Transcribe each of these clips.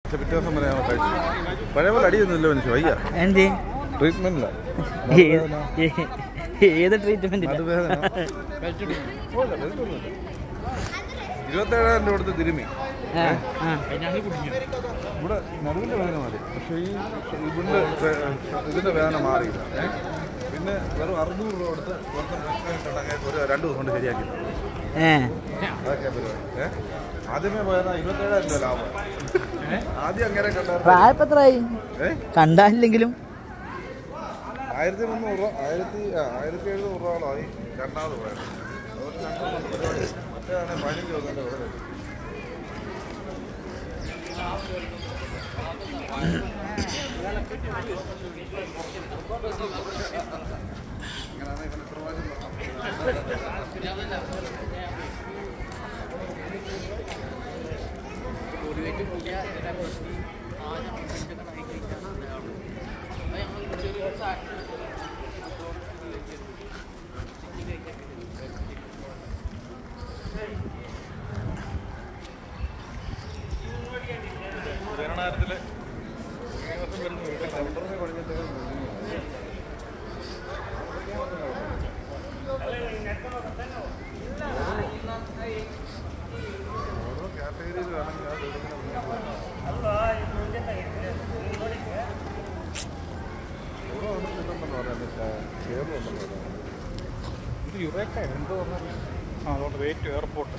പിറ്റേ ദിവസം വരെ ഞങ്ങൾ കഴിച്ചു പഴയ പോലെ അടിയൊന്നുമില്ല മനുഷ്യ വയ്യ എന്ത് ട്രീറ്റ്മെന്റില്ല ഏത് ഏത് ട്രീറ്റ്മെന്റ് നടുവേദന ഇരുപത്തേഴായിരം രൂപ കൊടുത്ത് തിരുമി ഇവിടെ നടുവിന്റെ വേദന മാറി പക്ഷേ ഈ ഇതിന്റെ വേ- ഇതിന്റെ വേദന മാറിയില്ല ഏ? പിന്നെ വെറും അറുന്നൂറ് രൂപ കൊടുത്ത് മൊത്തം ട്രീറ്റ്മെന്റ് ഉണ്ടെങ്കിൽ ഒരു രണ്ട് ദിവസം കൊണ്ട് ശരിയാക്കി ഏ അതൊക്കെ പരിപാടി ഏ? ആദ്യമേ പോയാൽ ഇരുപത്തേഴായിരം രൂപ ലാഭം ഏ? ആദ്യം അങ്ങനെ കണ്ടായിരുന്നു പ്രായപ്പം എത്രയായി ഏ കണ്ടാലില്ലെങ്കിലും ആയിരത്തി മുന്നൂറ് രൂപ ആയിരത്തി ആ, ആയിരത്തി എഴുന്നൂറ് രൂപയോളമായി രണ്ടാമത് പോയത് അതുകൊണ്ട് രണ്ടാമത് പരിപാടി മറ്റേതാണ് പതിനഞ്ച് ദിവസത്തിൻ്റെ വില വരും ഇങ്ങനെയാണ് ഇവന് ഇത്ര പ്രാവശ്യം നടന്നത്. ജനനായത്തിലെ ഈ വർഷം വരുന്ന വീട്ടിൽ കൗണ്ടറിനെ പണിഞ്ഞിട്ട് ഓരോ കാറ്റഗറിയിൽ വേണമെങ്കിൽ ആ വീടിനെ ഓരോ അവിടെ ഇതുണ്ടെന്ന് പറയാൻ കേരളമുണ്ടെന്ന് പറയാൻ ഇത് യുറേക്ക എന്തോ പറഞ്ഞാൽ ആ അതുകൊണ്ട് വെയിറ്റ് എയർപോർട്ട്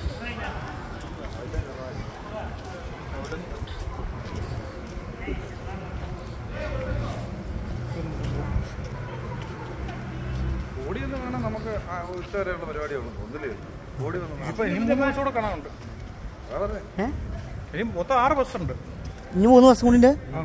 ഓടിയൊന്നും വേണം നമുക്ക് ആ ഉച്ച വരെയുള്ള പരിപാടിയുള്ളൂ ഒന്നില്ലേ ഓടി വന്നു ഇപ്പൊ ഇനി മൂന്ന് ദിവസം കൂടെ കാണാനുണ്ട് വളരെ ഏ ഇനി മൊത്തം ആറ് ബസ്സുണ്ട് ഇനി മൂന്ന് ദിവസം കൊണ്ടിന്റെ ആ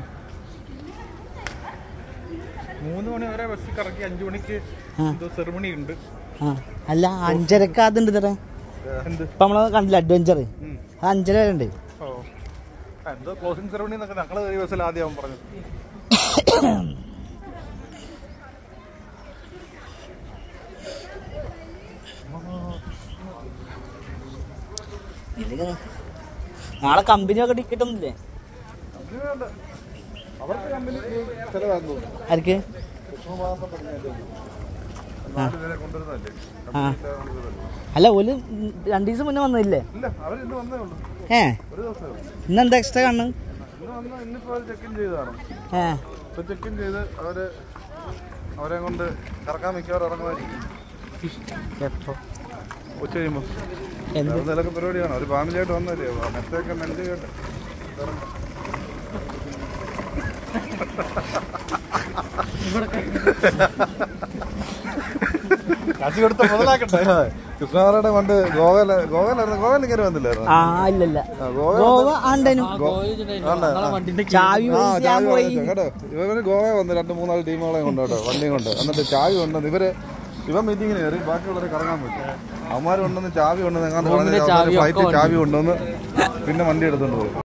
മൂന്ന് മണി വരെ ബസ്സിൽ കറക്കി അഞ്ചു മണിക്ക് ആ. എന്തോ സെറിമണി ഉണ്ട് ആ അല്ല അഞ്ചരക്ക് അതുണ്ട് തരാ എന്ത് ഇപ്പൊ നമ്മള് കണ്ടില്ല അഡ്വഞ്ചർ ഉം. അത് അഞ്ചര വരെ ഉണ്ട് ഓ ആ, എന്തോ ക്ലോസിംഗ് സെറമണി എന്നൊക്കെ ഞങ്ങൾ കയറിയ ബസ്സിൽ ആദ്യം അവൻ പറഞ്ഞത് നാളെ കമ്പനിയൊക്കെ ടിക്കറ്റ് ഒന്നുമില്ലേ അതിന് വേണ്ട അവർക്ക് കമ്പനി ചിലവാന്ന് തോന്നുന്നു ആർക്ക് കൃഷ്ണമാസം പറഞ്ഞാൽ നാല് പേരെ കൊണ്ടുവരുന്നതല്ലേ ആ. കമ്പനിയില്ലാതെ കൊണ്ടുവരുന്നതല്ലേ? അല്ല ഒരു രണ്ടു ദിവസം മുന്നേ വന്നില്ലേ ഇല്ല അവർ ഇന്ന് വന്നേ ഉള്ളൂ ഏ ഒരു ദിവസമേ ഉള്ളൂ ഇന്നെന്താ എക്സ്ട്രാ കാണണം ഇന്ന് വന്ന് ഇന്നിപ്പോൾ അവർ ചെക്ക് ഇൻ ചെയ്തതാണ് ഏ ഇപ്പോൾ ചെക്ക് ഇൻ ചെയ്ത് അവർ അവരെ കൊണ്ട് കറക്കാൻ മിക്കവാറും ഇറങ്ങുമായിരിക്കും എപ്പോ ഉച്ച കഴിയുമ്പോൾ എന്ത് എന്തെങ്കിലുമൊക്കെ പരിപാടിയാണ് ഒരു ഫാമിലിയായിട്ട് വന്നല്ലേ മെത്തേക്ക് മെന്റ് ചെയ്യട്ടെ കാശി കൊടുത്ത മുതലാക്കട്ടെ കൃഷ്ണനാരായണ പണ്ട് ഗോവയില ഗോവയിലായിരുന്നു ഗോവയിൽ ഇങ്ങനെ വന്നില്ലായിരുന്നു ആ ഇല്ലല്ല ആ, ഗോവ ഗോവ ആണ്ടേനു ചാവി ആ മേടിച്ച് ഞാൻ ചാവി പോയി വാങ്ങിച്ചു കേട്ടോ ഇവര് ഗോവ വന്ന് രണ്ട് മൂന്നാല് ടീമുകളെ കൊണ്ട് കേട്ടോ വണ്ടിയും കൊണ്ട് എന്നിട്ട് ചാവി കൊണ്ടുവന്ന് ഇവര് ഇവൻ മീറ്റിങ്ങിന് കയറി ബാക്കിയുള്ളവരെ കറങ്ങാൻ പറ്റും അവന്മാർ കൊണ്ടുവന്ന് ചാവി കൊണ്ടുവന്ന് എങ്ങാണ്ട് ഫ്ലൈറ്റ് ചാവി കൊണ്ടുവന്ന് പിന്നെ വണ്ടി എടുത്തോണ്ട് പോയി